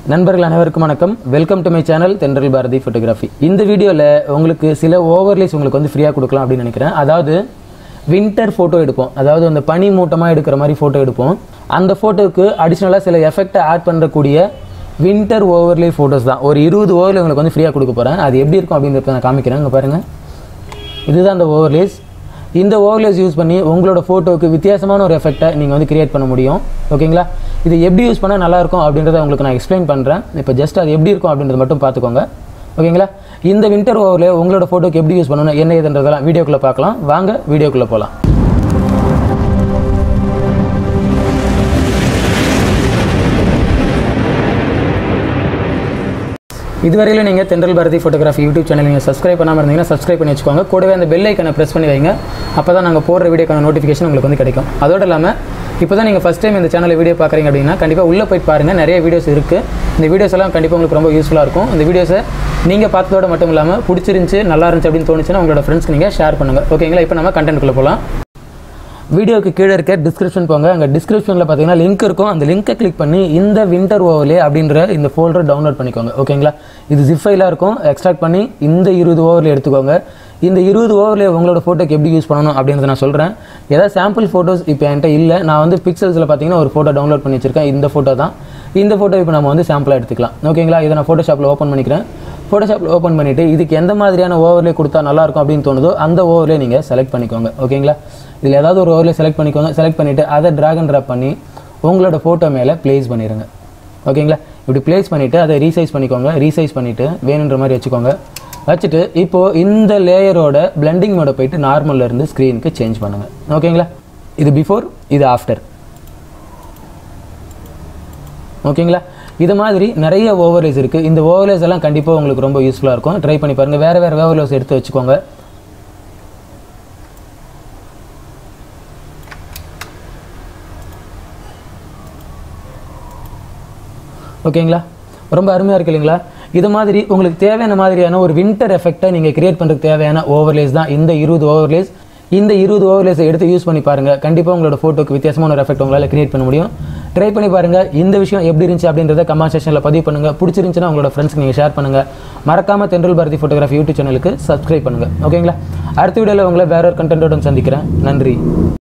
நண்பர்கள் அனைவருக்கும் வணக்கம் வெல்கம் டு மை சேனல் தென்றல் பாரதி ஃபோட்டோகிராஃபி இந்த வீடியோவில் உங்களுக்கு சில ஓவர்லேஸ் உங்களுக்கு வந்து ஃப்ரீயாக கொடுக்கலாம் அப்படின்னு நினைக்கிறேன் அதாவது வின்டர் ஃபோட்டோ எடுப்போம் அதாவது அந்த பனி மூட்டமாக எடுக்கிற மாதிரி ஃபோட்டோ எடுப்போம் அந்த ஃபோட்டோவுக்கு அடிஷ்னலாக சில எஃபெக்டை ஆட் பண்ணக்கூடிய வின்டர் ஓவர்லே ஃபோட்டோஸ் தான் ஒரு இருபது ஓவரில் உங்களுக்கு வந்து ஃப்ரீயாக கொடுக்க போகிறேன் அது எப்படி இருக்கும் அப்படின்றத நான் காமிக்கிறேன் இங்கே பாருங்கள் இதுதான் அந்த ஓவர்லேஸ் இந்த ஓவர்லேஸ் யூஸ் பண்ணி உங்களோட ஃபோட்டோவுக்கு வித்தியாசமான ஒரு எஃபெக்ட்டை நீங்கள் வந்து கிரியேட் பண்ண முடியும் ஓகேங்களா இது எப்படி யூஸ் பண்ணால் நல்லாயிருக்கும் அப்படின்றத உங்களுக்கு நான் எக்ஸ்பிளைன் பண்ணுறேன் இப்போ ஜஸ்ட் அது எப்படி இருக்கும் அப்படின்றத மட்டும் பார்த்துக்கோங்க ஓகேங்களா இந்த வின்டர் ஓவரில் உங்களோட ஃபோட்டோக்கு எப்படி யூஸ் பண்ணணும் என்ன ஏதுன்றதெல்லாம் வீடியோக்குள்ளே பார்க்கலாம் வாங்க வீடியோக்குள்ளே போகலாம் இதுவரையிலும் நீங்கள் Thendral Bharathi photography YouTube channel நீங்கள் சப்ஸ்கிரைப் பண்ணாமல் இருந்தீங்கன்னா சப்ஸ்கிரைப் பண்ணி வச்சுக்கோங்க கூடவே அந்த பெல் ஐக்கனை ப்ரெஸ் பண்ணி வைங்க அப்போ தான் நாங்கள் போடுற வீடியோக்கான நோட்டிஃபிகேஷன் உங்களுக்கு வந்து கிடைக்கும் அதோடு இல்லாமல் இப்போ தான் நீங்கள் ஃபஸ்ட் டைம் இந்த சேனலில் வீடியோ பார்க்குறீங்க அப்படின்னா கண்டிப்பாக உள்ளே போய் பாருங்கள் நிறைய வீடியோஸ் இருக்குது இந்த வீடியோஸ் எல்லாம் கண்டிப்பாக உங்களுக்கு ரொம்ப யூஸ்ஃபுல்லாக இருக்கும் இந்த வீடியோஸை நீங்கள் பார்த்ததோட மட்டும் இல்லாமல் பிடிச்சிருந்துச்சி நல்லா இருந்துச்சு அப்படின்னு தோணுச்சுன்னா உங்களோட ஃப்ரெண்ட்ஸ்க்கு நீங்கள் ஷேர் பண்ணுங்கள் ஓகேங்களா இப்போ நம்ம கண்டென்ட்குள்ளே போகலாம் வீடியோக்கு கீழே இருக்க டிஸ்கிரிப்ஷன் போங்க அங்கே டிஸ்கிரிப்ஷனில் பார்த்தீங்கன்னா லிங்க் இருக்கும் அந்த லிங்க்கை கிளிக் பண்ணி இந்த வின்டர் ஓவர்லே அப்படின்ற இந்த ஃபோல்டர் டவுன்லோட் பண்ணிக்கோங்க ஓகேங்களா இது ஜிப் ஃபைலாக இருக்கும் எக்ஸ்ட்ராக்ட் பண்ணி இந்த இருபது ஓவரில் எடுத்துக்கோங்க இந்த இருபது ஓவரில் உங்களோட ஃபோட்டோக்கு எப்படி யூஸ் பண்ணணும் அப்படின்றத நான் சொல்கிறேன் ஏதாவது சாம்பிள் ஃபோட்டோஸ் இப்போ என்கிட்ட இல்லை நான் வந்து பிக்சல்ஸில் பார்த்தீங்கன்னா ஒரு ஃபோட்டோ டவுன்லோட் பண்ணி வச்சிருக்கேன் இந்த ஃபோட்டோ தான் இந்த ஃபோட்டோ இப்போ நம்ம வந்து சாம்பிளாக எடுத்துக்கலாம் ஓகேங்களா இதை நான் ஃபோட்டோஷாப்பில் ஓப்பன் பண்ணிக்கிறேன் ஃபோட்டோஷாப்பில் ஓப்பன் பண்ணிவிட்டு இதுக்கு எந்த மாதிரியான ஓவர்லே கொடுத்தா நல்லாயிருக்கும் அப்படின்னு தோணுதோ அந்த ஓவர்லே நீங்கள் செலக்ட் பண்ணிக்கோங்க ஓகேங்களா இதில் ஏதாவது ஒரு ஓவர்லே செலக்ட் பண்ணிக்கோங்க செலக்ட் பண்ணிவிட்டு அதை ட்ராக் அண்ட் ட்ராப் பண்ணி உங்களோட ஃபோட்டோ மேலே ப்ளேஸ் பண்ணிடுங்க ஓகேங்களா இப்படி ப்ளேஸ் பண்ணிவிட்டு அதை ரீசைஸ் பண்ணிக்கோங்க ரீசைஸ் பண்ணிவிட்டு வேணுன்ற மாதிரி வச்சுக்கோங்க வச்சுட்டு இப்போது இந்த லேயரோட பிளெண்டிங் மோட போயிட்டு நார்மல்ல இருந்து ஸ்க்ரீனுக்கு சேஞ்ச் பண்ணுங்கள் ஓகேங்களா இது பிஃபோர் இது ஆஃப்டர் ஓகேங்களா இது மாதிரி நிறைய ஓவர்லேஸ் இருக்குது இந்த ஓவர்லேஸ் எல்லாம் கண்டிப்பாக உங்களுக்கு ரொம்ப யூஸ்ஃபுல்லாக இருக்கும் ட்ரை பண்ணி பாருங்கள் வேறு வேறு ஓவர்லேஸ் எடுத்து வச்சுக்கோங்க ஓகேங்களா ரொம்ப அருமையாக இருக்கு இல்லைங்களா இது மாதிரி உங்களுக்கு தேவையான மாதிரியான ஒரு வின்டர் எஃபெக்டை நீங்கள் கிரியேட் பண்ணுறதுக்கு தேவையான ஓவர்லேஸ் தான் இந்த இருபது ஓவர்லேஸ் இந்த இருபது ஓவர்லேஸை எடுத்து யூஸ் பண்ணி பாருங்கள் கண்டிப்பாக உங்களோட ஃபோட்டோக்கு வித்தியாசமான ஒரு எஃபெக்ட் உங்களால் கிரியேட் பண்ண முடியும் ட்ரை பண்ணி பாருங்கள் இந்த விஷயம் எப்படி இருந்துச்சு அப்படின்றத கமெண்ட் செக்ஷனில் பதிவு பண்ணுங்கள் பிடிச்சிருந்துச்சுன்னா உங்களோட ஃப்ரெண்ட்ஸ்க்கு நீங்கள் ஷேர் பண்ணுங்கள் மறக்காமல் தென்றல் பாரதி ஃபோட்டோகிராஃபி யூடியூப் சேனலுக்கு சப்ஸ்கிரைப் பண்ணுங்கள் ஓகேங்களா அடுத்த வீடியோவில் உங்களை வேற ஒரு கண்டென்ட்டோட சந்திக்கிறேன் நன்றி